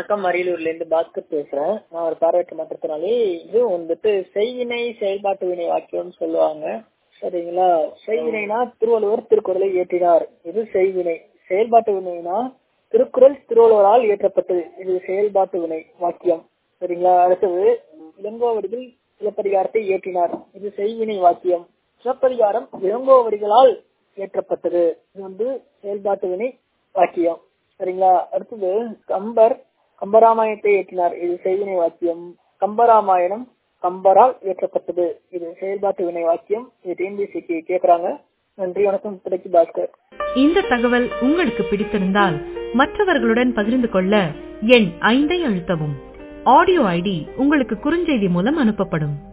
வணக்கம் அரியலூர்ல இருந்து பாஸ்கர் பேசுறேன் நான் ஒரு பார்வையற்ற மாற்றத்தினாலே இது வந்துட்டு செய்வினை செயல்பாட்டு வினை வாக்கியம்னு சொல்லுவாங்க சரிங்களா செய்வினைனா திருவள்ளுவர் திருக்குறளை இயற்றினார் இது செய்வினை செயல்பாட்டு வினைனா திருக்குறள் திருவள்ளுவரால் இயற்றப்பட்டது இது செயல்பாட்டு வினை வாக்கியம் சரிங்களா அடுத்தது இளங்கோவடிகள் சிலப்பதிகாரத்தை இயற்றினார் இது செய்வினை வாக்கியம் சிலப்பதிகாரம் இளங்கோவடிகளால் இயற்றப்பட்டது இது வந்து செயல்பாட்டு வினை வாக்கியம் சரிங்களா அடுத்தது கம்பர் கம்பராமாயணத்தை இயற்றினார் இது செய்வினை வாக்கியம் கம்பராமாயணம் கம்பரால் இயற்றப்பட்டது இது செயல்பாட்டு வினை வாக்கியம் இது டிஎன்பிசிக்கு கேக்குறாங்க நன்றி வணக்கம் திரைக்கு பாஸ்கர் இந்த தகவல் உங்களுக்கு பிடித்திருந்தால் மற்றவர்களுடன் பகிர்ந்து கொள்ள எண் ஐந்தை அழுத்தவும் ஆடியோ ஐடி உங்களுக்கு குறுஞ்செய்தி மூலம் அனுப்பப்படும்